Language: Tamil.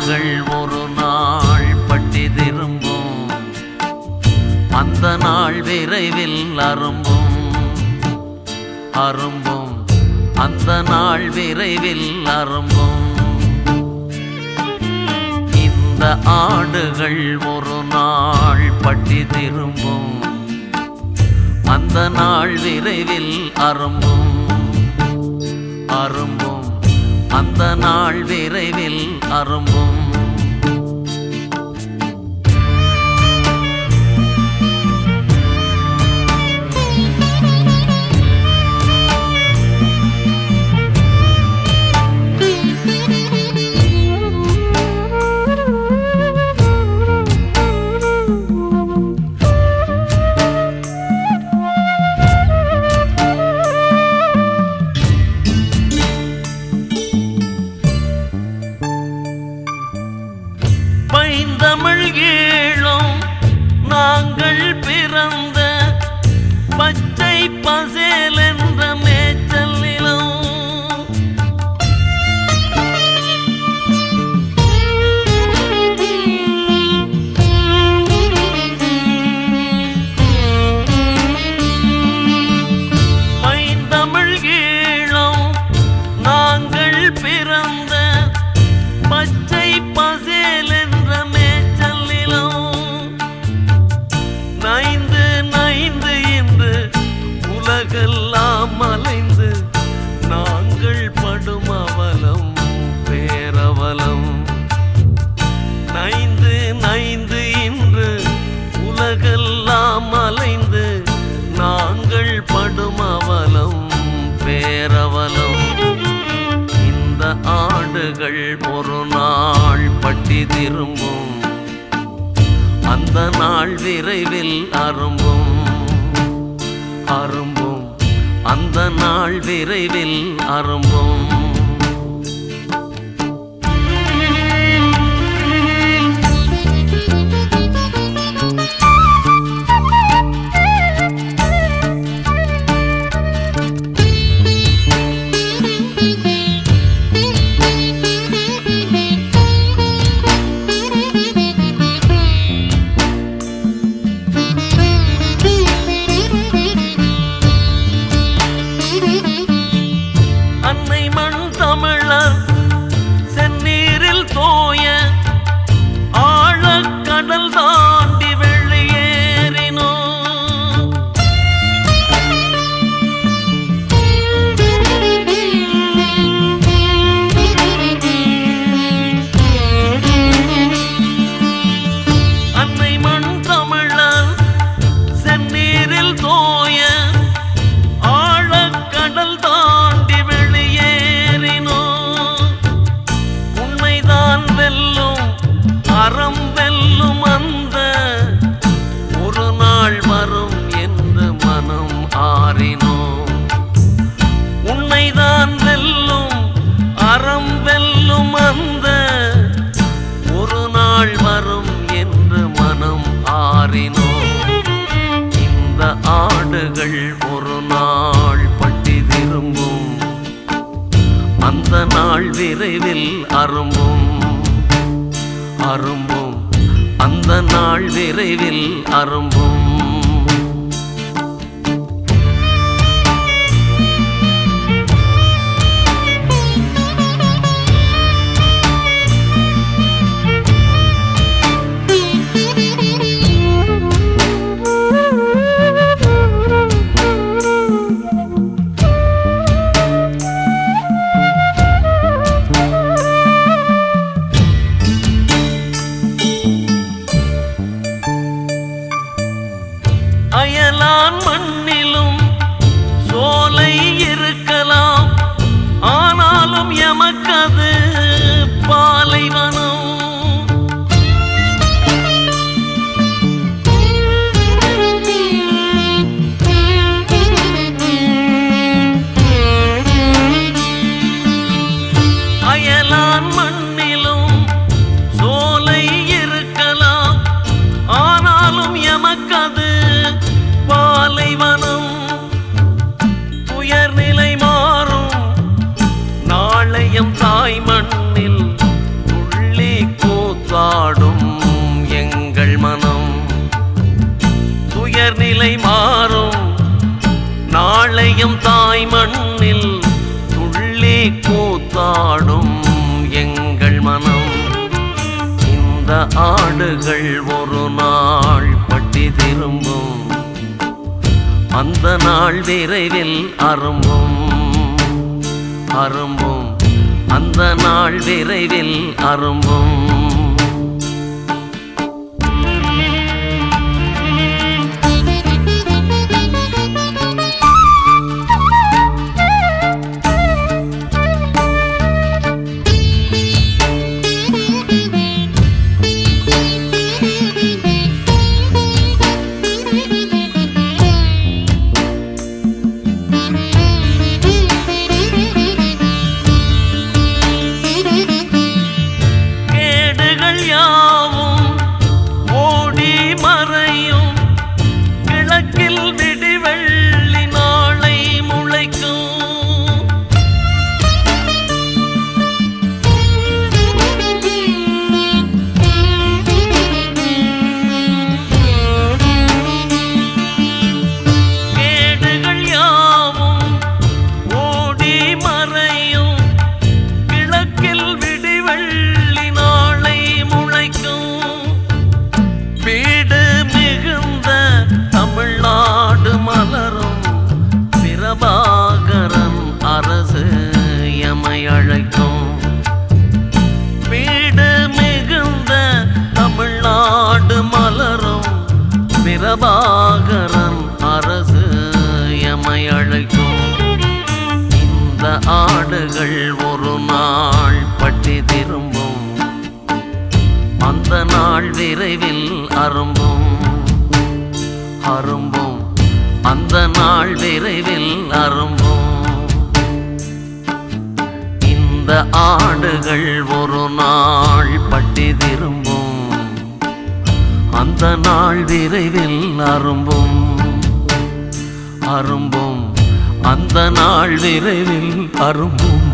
ஆடுகள் ஒரு நாள் பட்டி திரும்பும் அந்த நாள் விரைவில் அரும்பும் அரும்பும் அந்த நாள் விரைவில் அரும்பும் இந்த ஆடுகள் ஒரு நாள் பட்டி திரும்பும் அந்த நாள் விரைவில் அரும்பும் அரும்பும் அந்த நாள் விரைவில் அரும்பும் பைந்தமிழ் ஈழம் நாங்கள் பிறந்த பச்சை பசேல் என்ற மேய்ச்சல் நிலம் பைந்தமிழ் ஈழம் நாங்கள் பிறந்த பச்சை பசேல் என்ற மேய்ச்சல் நிலம் நைந்து நைந்து என்று உலகெல்லாம் அலைந்து நாங்கள் படும் அவலம் பேரவலம் நைந்து நைந்து இன்று உலகெல்லாம் அலைந்து நாங்கள் படும் அவலம் பேரவலம் இந்த ஆடுகள் ஒரு நாள் பட்டி திரும்பும் அந்த நாள் விரைவில் அரும்பும் அரும்பும் அந்த நாள் விரைவில் அரும்பும் அன்னை மண் தமிழர் செந்நீரில் தோய ஆழக்கடல் தாண்டி வெளியேறினோ அன்னை மண் தமிழர் செந்நீரில் தோய ஆழக்கடல் தாண்டி வெளியேறினோ உண்மைதான் வெல்லும் அறம் வெல்லும் அந்த ஒரு நாள் வரும் என்று மனம் ஆறினோ உண்மைதான் வெல்லும் அறம் வெல்லும் அந்த ஒரு நாள் வரும் என்று மனம் ஆறினோ இந்த ஆடுகள் ஒரு நாள் பட்டி திரும்பும் அந்த நாள் விரைவில் அரும்பும் அரும்பும் அந்த நாள் விரைவில் அரும்பும் கூத்தாடும் எங்கள் மனம் துயர்நிலை மாறும் நாளையும் தாய் மண்ணில் துள்ளி கூத்தாடும் எங்கள் மனம் இந்த ஆடுகள் ஒரு நாள் பட்டி திரும்பும் அந்த நாள் விரைவில் அரும்பும் அரும்பும் அந்த நாள் விரைவில் அரும்பும் கேடுகள் யாவும் ஓடி மறையும் கிழக்கில் விடிவெள்ளி நாளை முளைக்கும் கேடுகள் யாவும் ஓடி மறையும் கிழக்கில் விடிவெள்ளி நாளை முளைக்கும் வீடு மிகுந்த தமிழ்நாடு மலரும் பிரபாகரன் அரசு எமை அழைக்கும் வீடு மிகுந்த தமிழ்நாடு மலரும் பிரபாகரன் அரசு எமை அழைக்கும் இந்த ஆடுகள் ஒரு நாள் பட்டி திரும்பும் அந்த நாள் விரைவில் அரும்பும் அரும்பும் அந்த நாள் விரைவில் அரும்பும் இந்த ஆடுகள் ஒரு நாள் பட்டி திரும்பும் அந்த நாள் விரைவில் அரும்பும் அரும்பும் அந்த நாள் விரைவில் அரும்பும்